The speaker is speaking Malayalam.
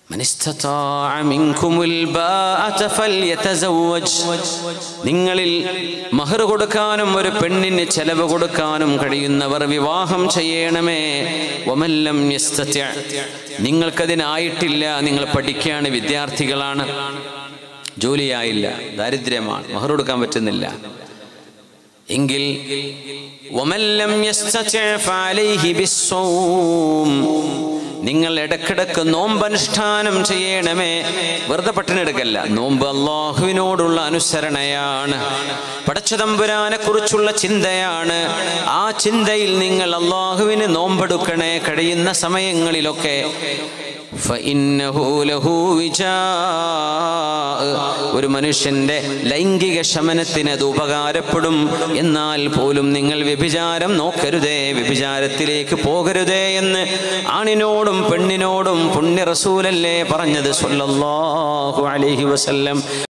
من استطاع منكم الباءة فليتزوج നിങ്ങളിൽ മഹർ കൊടുക്കാനും ഒരു പെണ്ണിന് ചെലവ് കൊടുക്കാനും കഴിയുന്നവർ വിവാഹം ചെയ്യണമേ വമല്ലം യസ്തത്യ നിങ്ങൾക്കതിനായിട്ടില്ല നിങ്ങൾ പഠിക്കുകയാണ് വിദ്യാർത്ഥികളാണ് ജോലിയായില്ല ദാരിദ്ര്യമാണ് മഹർ കൊടുക്കാൻ പറ്റുന്നില്ല എങ്കിൽ വമല്ലം യസ്തത്യ ഫഅലൈഹി ബിസ്സൗം നിങ്ങൾ ഇടക്കിടക്ക് നോമ്പ് അനുഷ്ഠാനം ചെയ്യണമേ വെറുതെ പട്ടിണെടുക്കല്ല നോമ്പ് അള്ളാഹുവിനോടുള്ള അനുസരണയാണ് പടച്ചതമ്പുരാനെ കുറിച്ചുള്ള ചിന്തയാണ് ആ ചിന്തയിൽ നിങ്ങൾ അള്ളാഹുവിന് നോമ്പെടുക്കണേ കഴിയുന്ന സമയങ്ങളിലൊക്കെ فإنه له وجاء. ഒരു മനുഷ്യന്റെ ലൈംഗിക ശമനത്തിന് അത് ഉപകാരപ്പെടും എന്നാൽ പോലും നിങ്ങൾ വ്യഭിചാരം നോക്കരുതേ വ്യഭിചാരത്തിലേക്ക് പോകരുതേ എന്ന് ആണിനോടും പെണ്ണിനോടും പുണ്യ റസൂലല്ലേ പറഞ്ഞത് സല്ലല്ലാഹു അലൈഹി വസല്ലം